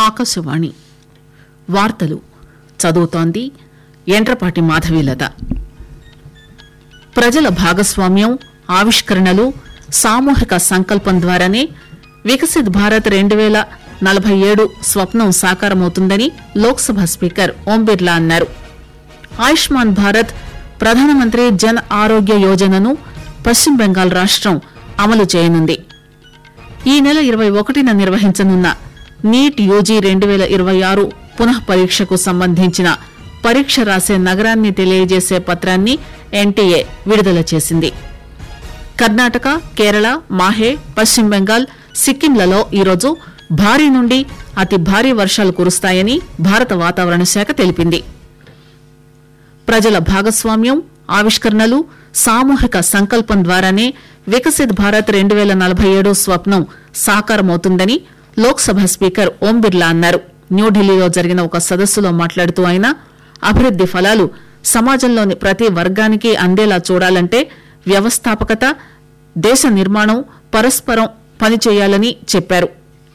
ఆకాశవాణి వార్తలు చదువుతోంది ఎండ్రపాటి మాధవీలత ప్రజల భాగస్వామ్యం ఆవిష్కరణలు సామూహిక సంకల్పం ద్వారానే వికసిత్ భారత్ రెండు పేల నలభై ఏడు స్వప్నం సాకారమవుతుందని లోక్సభ స్పీకర్ ఓం బిర్లా అన్నారు ఆయుష్మాన్ భారత్ ప్రధానమంత్రి జన్ ఆరోగ్య యోజనను పశ్చిమ బెంగాల్ రాష్టం అమలు చేయనుంది ఈ నెల ఇరవై ఒకటిన నిర్వహించనున్న నీట్ యూజీ రెండు పేల ఇరవై ఆరు పునః పరీక్షకు సంబంధించిన పరీక్ష రాసే నగరాన్ని తెలియజేసే పత్రాన్ని ఎన్టీఏ విడుదల చేసింది కర్ణాటక కేరళ మాహే పశ్చిమ బెంగాల్ సిక్కింలలో ఈరోజు భారీ నుండి అతి భారీ వర్షాలు కురుస్తాయని భారత వాతావరణ శాఖ తెలిపింది ప్రజల భాగస్వామ్యం ఆవిష్కరణలు సామూహిక సంకల్పం ద్వారానే వికసిత్ భారత్ రెండు పేల నలభై ఏడు స్వప్నం సాకారమవుతుందని లోక్సభ స్పీకర్ ఓం బిర్లా అన్నారు న్యూఢిల్లీలో జరిగిన ఒక సదస్సులో మాట్లాడుతూ ఆయన అభివృద్ది ఫలాలు సమాజంలోని ప్రతి వర్గానికి అందేలా చూడాలంటే వ్యవస్థాపకత దేశ నిర్మాణం పరస్పరం పనిచేయాలని చెప్పారు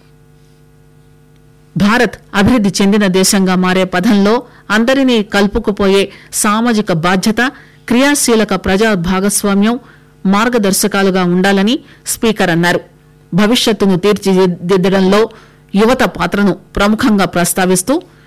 భారత్ అభివృద్ది చెందిన దేశంగా మారే పథంలో అందరినీ కలుపుకుపోయే సామాజిక బాధ్యత క్రియాశీలక ప్రజా భాగస్వామ్యం మార్గదర్శకాలుగా ఉండాలని స్పీకర్ అన్నారు భవిష్యత్తును తీర్చిదిద్దడంలో యువత పాత్రను ప్రముఖంగా ప్రస్తావిస్తూ